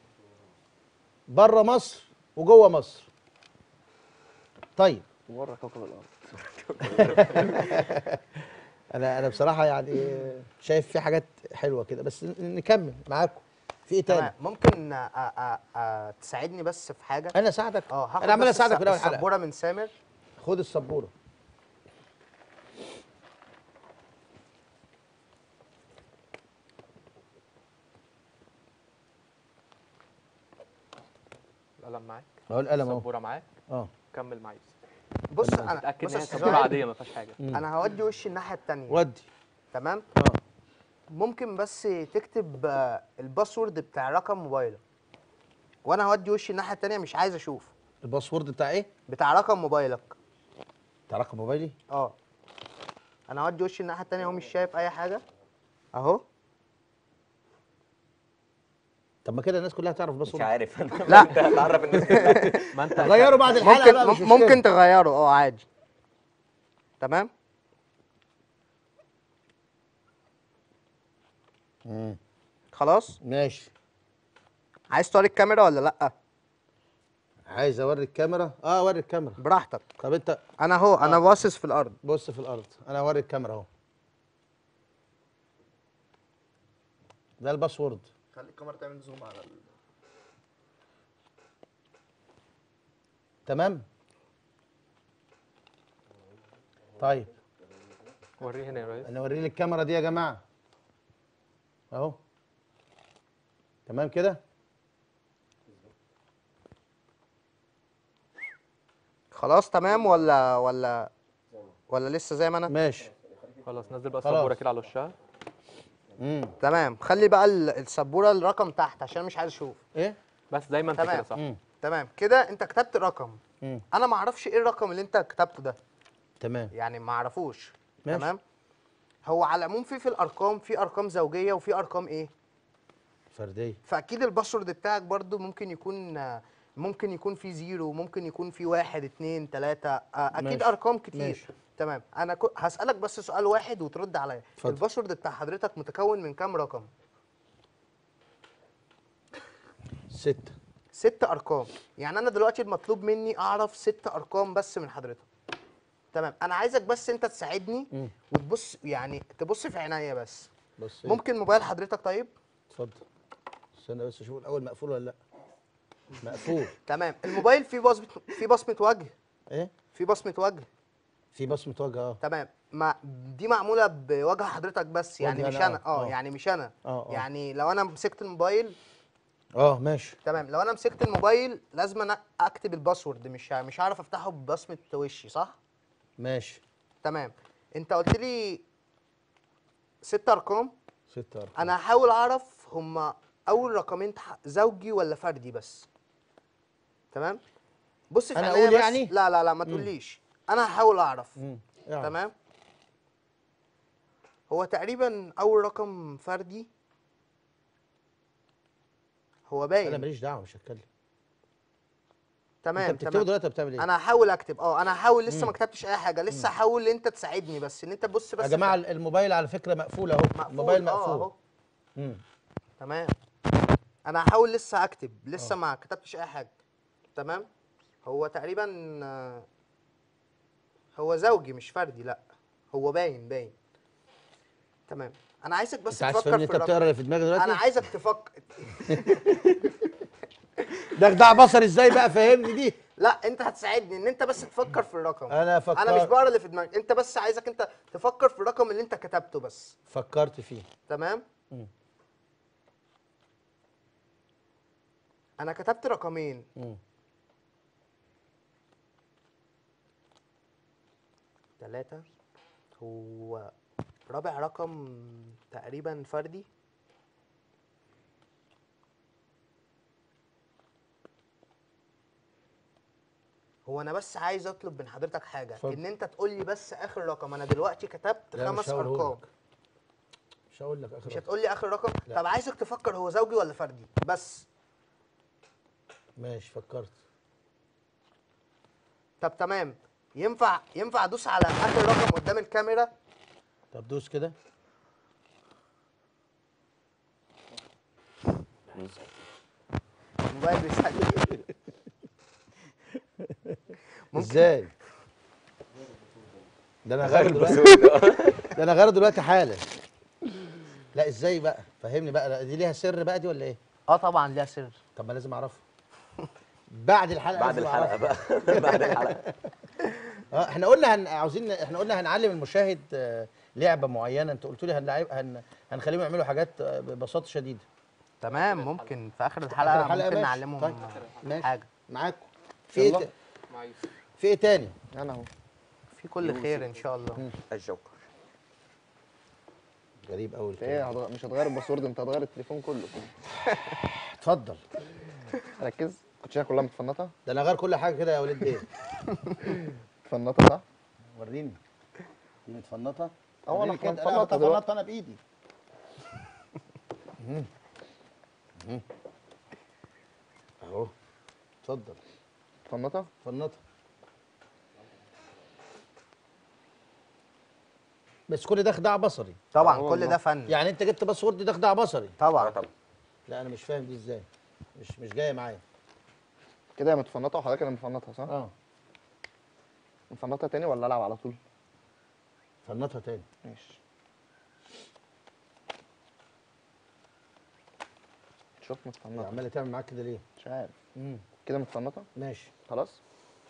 بره مصر وجوه مصر طيب ورا كوكب الارض انا انا بصراحه يعني شايف في حاجات حلوه كده بس ن- نكمل معاكم في ايه تاني تمام ممكن أ... أ... أ... تساعدني بس في حاجه انا اساعدك اه هاخد انا عمال بس اساعدك الس- من اول حلقه السبوره من سامر خد السبوره القلم معاك اهو القلم اهو السبوره معاك اه كمل مع يوسف بص انا اتاكد بص ان يا هي أستاذ سبوره وائل، عاديه ما فيهاش حاجه انا هودي وشي الناحيه التانية ودي تمام اه ممكن بس تكتب آه، الباسورد بتاع رقم موبايلك وانا هودي وشي الناحيه التانية مش عايز اشوف الباسورد بتاع ايه؟ بتاع رقم موبايلك بتاع رقم موبايلي اه انا هودي وشي الناحيه التانية هو مش شايف اي حاجه اهو طب ما كده الناس كلها تعرف مش الباسورد عارف لا. انت هتعرف الناس ما انت غيروا بعد الحلقه بقى مش ممكن مشكلة. ممكن تغيره اه عادي تمام مم. خلاص ماشي عايز توري الكاميرا ولا لا عايز اوري الكاميرا اه اوري الكاميرا براحتك طب انت انا اهو انا باصص في الارض بص في الارض انا اوري الكاميرا اهو ده الباسورد خلي الكاميرا تعمل زوم على ال... تمام طيب وريه هنا يا ريس انا اوري لك الكاميرا دي يا جماعه اهو تمام كده خلاص تمام ولا ولا ولا لسه زي ما انا ماشي خلاص نزل بقى خلاص. السبوره كده على وشها امم تمام خلي بقى ال- السبوره الرقم تحت عشان مش عايز اشوف ايه بس زي ما انت تمام. كده صح امم تمام كده انت كتبت رقم امم انا ما اعرفش ايه الرقم اللي انت كتبته ده تمام يعني ما اعرفوش ماشي. تمام هو على العموم في في الارقام في ارقام زوجيه وفي ارقام ايه فرديه فاكيد الباسورد بتاعك برضو ممكن يكون آه، ممكن يكون في زيرو ممكن يكون في واحد اتنين تلاتة آه اكيد ماشي. ارقام كتير ماشي. تمام انا كو... هسألك بس سؤال واحد وترد عليا اتفضل. الباسورد بتاع حضرتك متكون من كام رقم ستة ست ارقام يعني انا دلوقتي المطلوب مني اعرف ست ارقام بس من حضرتك تمام انا عايزك بس انت تساعدني مم. وتبص يعني تبص في عينيا بس بص ممكن موبايل حضرتك طيب اتفضل استنى بس اشوف الاول مقفول ولا لا مقفول تمام الموبايل فيه بصمه فيه بصمه وجه ايه فيه بصمه وجه في بصمة وجه اه تمام ما دي معموله بوجه حضرتك بس يعني وجه مش أنا، انا آه، اه آه. يعني مش انا آه، آه. يعني لو انا مسكت الموبايل اه ماشي تمام لو انا مسكت الموبايل لازم أنا اكتب الباسورد مش ه- مش هعرف افتحه ببصمه وشي صح ماشي تمام انت قلت لي ست ارقام ستة أرقام انا هحاول اعرف هما اول رقمين تح- زوجي ولا فردي بس تمام بص في أنا عينيا أقول بس يعني؟ لا لا لا ما تقوليش انا هحاول اعرف مم. يعني. تمام هو تقريبا اول رقم فردي هو انا باين ماليش دعوة مش هتكلم تمام انت بتكتبه تمام دلوقتي ولا بتعمل ايه؟ انا هحاول اكتب اه انا هحاول لسه مم. ما كتبتش اي حاجه لسه هحاول انت تساعدني بس ان انت تبص بس يا جماعة في- الموبايل على فكرة مقفول اهو مقفول الموبايل اه مقفول اهو مم. تمام انا هحاول لسه اكتب لسه ما كتبتش اي حاجه تمام هو تقريبا آه، هو زوجي مش فردي لا هو باين باين تمام انا عايزك بس انت عايز تفكر تفهمني في انت بتقرا الرقم اللي في دماغي دلوقتي؟ انا عايزك تفكر ده خداع بصري ازاي بقى فهمني دي لا انت هتساعدني ان انت بس تفكر في الرقم انا فكرت انا مش بقرا اللي في دماغك انت بس عايزك انت تفكر في الرقم اللي انت كتبته بس فكرت فيه تمام مم. انا كتبت رقمين مم. ثلاثة هو رابع رقم تقريبا فردي هو انا بس عايز اطلب من حضرتك حاجه اتفضل. ان انت تقول لي بس اخر رقم انا دلوقتي كتبت لا، مش خمس هقوله ارقام لك. مش هقول لك اخر مش رقم. هتقول لي اخر رقم لا. طب عايزك تفكر هو زوجي ولا فردي بس ماشي فكرت طب تمام ينفع ينفع ادوس على اخر رقم قدام الكاميرا طب دوس كده الموبايل بيسجل ازاي ده انا غير دلوقتي ده انا غير دلوقتي حالا لا ازاي بقى فهمني بقى لا، دي ليها سر بقى دي ولا ايه اه طبعا ليها سر طب ما لازم اعرفه بعد الحلقه بعد لازم الحلقه أعرفه. بقى بعد الحلقه اه احنا قلنا هن... عاوزين احنا قلنا هنعلم المشاهد آه، لعبه معينه انت قلت لي هنلعب هن... هنخليهم يعملوا حاجات آه، ببساطه شديده تمام ممكن في اخر آخر الحلقه الحلقة ممكن ماشي. نعلمهم طيب، ماشي. حاجه معاكم في ايه يلا. ت- في ايه تاني انا اهو في كل خير ان شاء الله الجوكر غريب قوي انت ايه هتغ- مش هتغير الباسورد انت هتغير التليفون كله اتفضل ركز الكوتشينه كلها متفنطه ده انا غير كل حاجه كده يا ولد ايه متفنطه صح؟ وريني دي متفنطه اه، انا وريني كده. لا، مفنطها دلوقتي. مفنطها انا بايدي مم. مم. اهو اتفضل متفنطه فنطها بس كل ده خداع بصري طبعا اه كل والله. ده فن يعني انت جبت باسورد ده خداع بصري اه طبعا طبعا لا انا مش فاهم دي ازاي مش مش جايه معايا كده هي متفنطه وحضرتك اللي مفنطها صح؟ اه مفنطها تاني ولا العب على طول؟ فنطها تاني ماشي شوف هي متفنطه عماله تعمل معاك كده ليه مش عارف امم كده متفنطه ماشي خلاص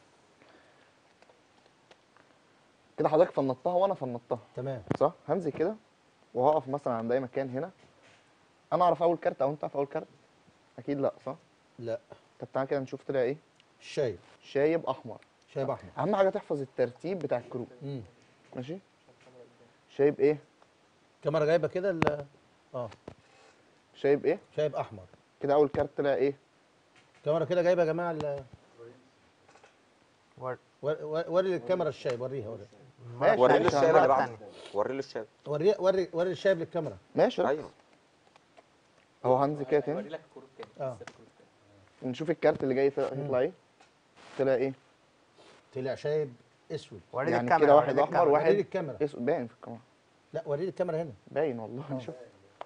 كده حضرتك فنطتها وانا فنطتها تمام صح هنزل كده وهقف مثلا عند اي مكان هنا انا اعرف اول كارت او انت تعرف اول كارت اكيد لا صح لا طب تعالى كده نشوف طلع ايه الشايب شايب احمر شايب احمر اهم حاجه تحفظ الترتيب بتاع الكروت امم ماشي شايب ايه الكاميرا جايبه كده ال- اه شايب ايه شايب احمر كده اول كارت طلع ايه الكاميرا كده جايبه يا جماعه ال- ور- ور- ور- وري الكاميرا الشايب وريها وريها ماشي وري له ماشي، الشايب مرة اللي بعده تانية. وري له الشايب وري وري وري الشايب للكاميرا ماشي ايوه اهو هنزل كده تاني اوري لك الكروت تاني اه. لسه الكروت تاني. نشوف الكارت اللي جاي طلع- هيطلع ايه طلع ايه طلع شايب اسود وريني يعني الكاميرا كده وريني واحد احمر الكاميرا. واحد وريني الكاميرا اسود باين في الكاميرا لا وريني الكاميرا هنا باين والله شوف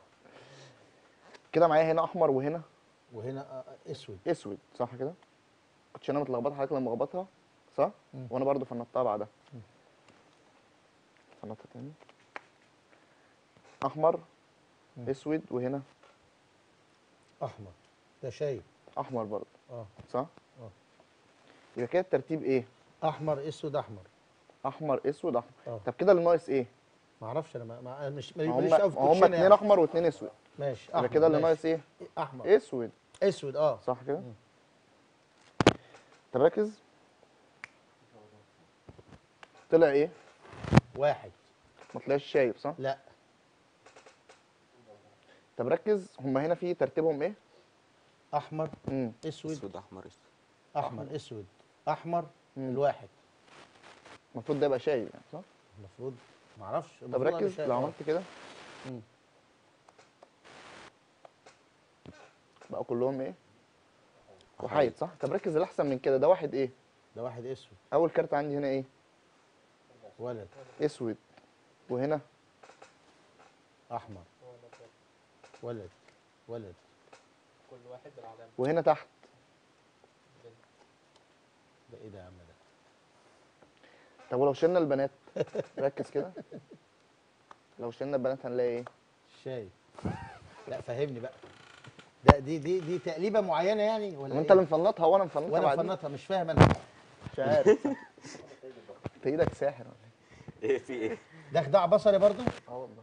كده معايا هنا احمر وهنا وهنا آه، آه، اسود اسود صح كده كنتش انا متلخبطه حضرتك لما مغبطها صح مم. وانا برضو فنطتها بعدها فنطها تاني احمر مم. اسود وهنا احمر ده شايب احمر برضو اه صح اه. يبقى كده الترتيب ايه احمر اسود احمر احمر اسود احمر اه. طب كده اللي ناقص ايه ما اعرفش انا ما ما أنا مش هم ماليش قوي في هم الكوتشينه اتنين يعني. احمر واتنين اسود ماشي يبقى احمر كده اللي ماشي. ناقص ايه احمر اسود اسود اه صح كده طب ركز طلع ايه واحد ما طلعش شايب صح لا طب ركز هم هنا في ترتيبهم ايه احمر امم اسود اسود احمر اسود احمر اسود احمر مم. الواحد المفروض ده يبقى شايب يعني صح المفروض ما اعرفش طب المفروض أنا ركز شايف. لو آه. عملت كده مم. بقوا كلهم ايه وحيد صح طب ركز الاحسن من كده ده واحد ايه ده واحد اسود اول كارت عندي هنا ايه ولد اسود وهنا احمر ولد ولد وهنا تحت ده ايه ده يا عم ده طب ولو شلنا البنات ركز كده لو شلنا البنات هنلاقي ايه شايف لا فهمني بقى ده دي دي دي تقليبه معينه يعني ولا طب انت إيه؟ اللي مفنطها وانا مفنطها وانا بعدين مفنطها مش فاهم انا مش عارف انت ايدك ساحر ولا ايه ايه في ايه ده خداع بصري برضو اه والله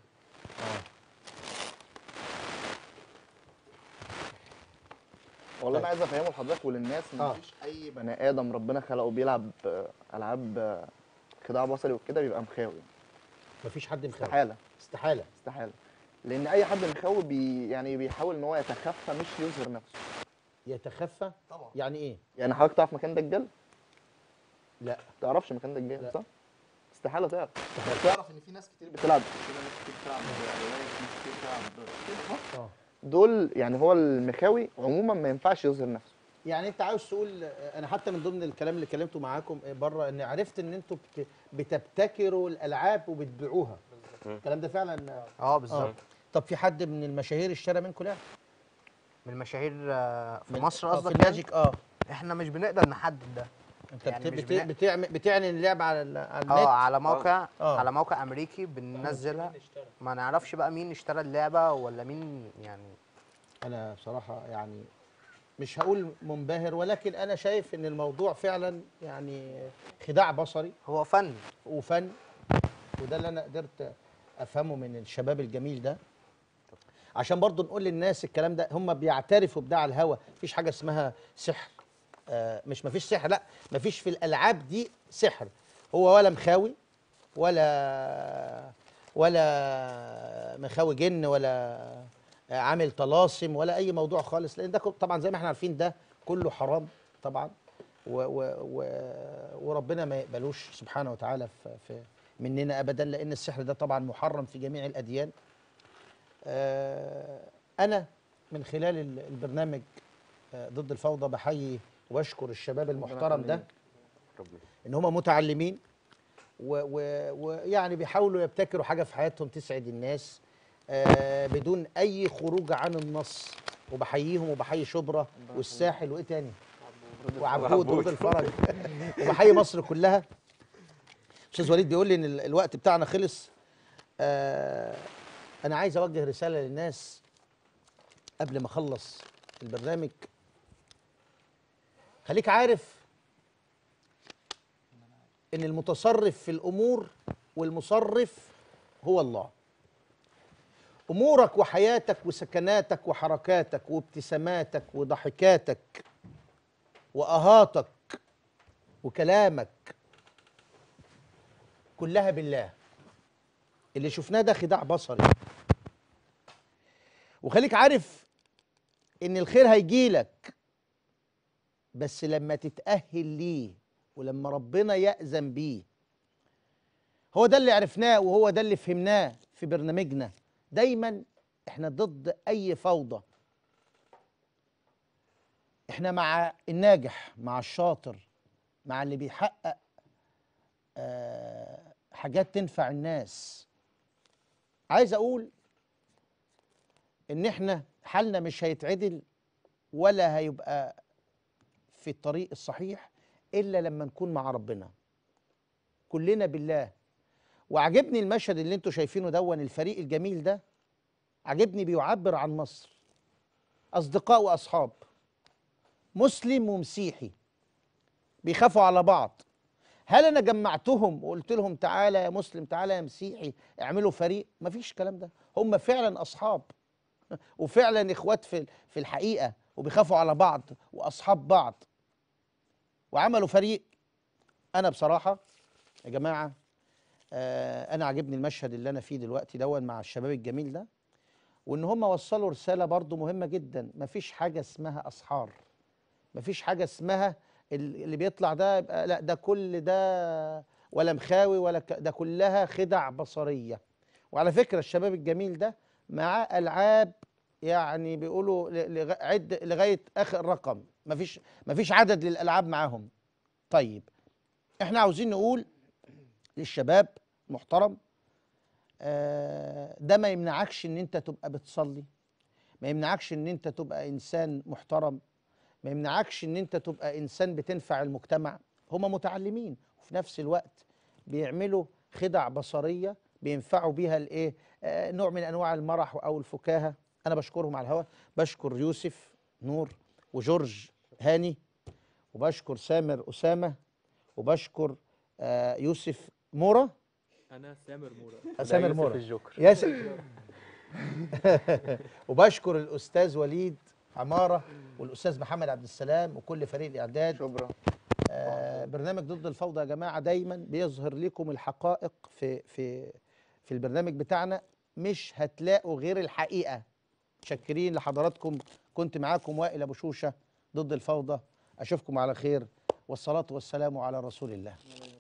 والله انا عايز افهمه لحضرتك وللناس ان آه. مفيش اي بني ادم ربنا خلقه بيلعب آه، العاب آه، خداع بصري وكده بيبقى مخاوي مفيش حد مخاوي استحاله استحاله استحاله لان اي حد مخاوي بي يعني بيحاول ان هو يتخفى مش يظهر نفسه يتخفى طبعا يعني ايه يعني حضرتك تعرف مكان دجال لا تعرفش مكان دجال لا. صح استحاله تعرف استحالة. تعرف ان في ناس كتير بتلعب في ناس كتير بتلعب ناس كتير بتلعب كده، صح؟ اه دول يعني هو المخاوي عموما ما ينفعش يظهر نفسه يعني انت عاوز تقول انا حتى من ضمن الكلام اللي كلمته معاكم بره ان عرفت ان انتوا بت- بتبتكروا الالعاب وبتبيعوها الكلام ده فعلا اه اه بالظبط طب في حد من المشاهير اشترى منكم لعبه من المشاهير آه، في من- مصر آه، قصدك في يعني؟ الماجيك اه احنا مش بنقدر نحدد ده انت يعني بت... مش بت... بنع- بتعمل بتعلن اللعبه على ال- على النت اه على موقع آه. على موقع امريكي بننزلها ما نعرفش بقى مين اشترى اللعبه ولا مين يعني انا بصراحه يعني مش هقول منبهر ولكن انا شايف ان الموضوع فعلا يعني خداع بصري هو فن وفن وده اللي انا قدرت افهمه من الشباب الجميل ده عشان برضو نقول للناس الكلام ده هم بيعترفوا بده على الهوا مفيش حاجه اسمها سحر آه مش مفيش سحر لا مفيش في الالعاب دي سحر هو ولا مخاوي ولا ولا مخاوي جن ولا آه، عامل طلاسم ولا اي موضوع خالص لان ده كل- طبعا زي ما احنا عارفين ده كله حرام طبعا و و و وربنا ما يقبلوش سبحانه وتعالى في, في مننا ابدا لان السحر ده طبعا محرم في جميع الاديان آه، انا من خلال ال- البرنامج آه، ضد الفوضى بحيي واشكر الشباب المحترم ده ربنا ان هم متعلمين و- و- ويعني بيحاولوا يبتكروا حاجه في حياتهم تسعد الناس آه، بدون اي خروج عن النص وبحييهم وبحيي شبرا والساحل وايه تاني وعبود وعبود. ورود الفرج وبحيي مصر كلها استاذ وليد بيقول لي ان ال- الوقت بتاعنا خلص آه انا عايز اوجه رساله للناس قبل ما اخلص البرنامج خليك عارف ان المتصرف في الامور والمصرف هو الله امورك وحياتك وسكناتك وحركاتك وابتساماتك وضحكاتك واهاتك وكلامك كلها بالله اللي شفناه ده خداع بصري وخليك عارف ان الخير هيجيلك بس لما تتأهل ليه ولما ربنا يأذن بيه هو ده اللي عرفناه وهو ده اللي فهمناه في برنامجنا دايما احنا ضد اي فوضى احنا مع الناجح مع الشاطر مع اللي بيحقق آه حاجات تنفع الناس عايز اقول ان احنا حالنا مش هيتعدل ولا هيبقى في الطريق الصحيح الا لما نكون مع ربنا كلنا بالله وعجبني المشهد اللي انتوا شايفينه دون الفريق الجميل ده عجبني بيعبر عن مصر اصدقاء واصحاب مسلم ومسيحي بيخافوا على بعض هل انا جمعتهم وقلت لهم تعالى يا مسلم تعالى يا مسيحي اعملوا فريق مفيش الكلام ده هم فعلا اصحاب وفعلا اخوات في في الحقيقه وبيخافوا على بعض واصحاب بعض وعملوا فريق انا بصراحه يا جماعه آه انا عاجبني المشهد اللي انا فيه دلوقتي دون مع الشباب الجميل ده وان هم وصلوا رساله برضو مهمه جدا مفيش حاجه اسمها اسحار مفيش حاجه اسمها ال- اللي بيطلع ده يبقى لا ده كل ده ولا مخاوي ولا ك- ده كلها خدع بصريه وعلى فكره الشباب الجميل ده معاه العاب يعني بيقولوا ل- لغ- عد لغايه اخر رقم مفيش مفيش عدد للالعاب معاهم طيب احنا عاوزين نقول للشباب محترم آه، ده ما يمنعكش ان انت تبقى بتصلي ما يمنعكش ان انت تبقى انسان محترم ما يمنعكش ان انت تبقى انسان بتنفع المجتمع هما متعلمين وفي نفس الوقت بيعملوا خدع بصريه بينفعوا بيها الايه آه، نوع من انواع المرح او الفكاهه انا بشكرهم على الهواء بشكر يوسف نور وجورج هاني وبشكر سامر اسامه وبشكر آه، يوسف مورا انا سامر مورا سامر يوسف مورا. الجوكر يا س... وبشكر الاستاذ وليد عماره والاستاذ محمد عبد السلام وكل فريق الاعداد شبرا آه برنامج ضد الفوضى يا جماعه دايما بيظهر لكم الحقائق في في في البرنامج بتاعنا مش هتلاقوا غير الحقيقه متشكرين لحضراتكم كنت معاكم وائل ابو شوشه ضد الفوضى اشوفكم على خير والصلاه والسلام على رسول الله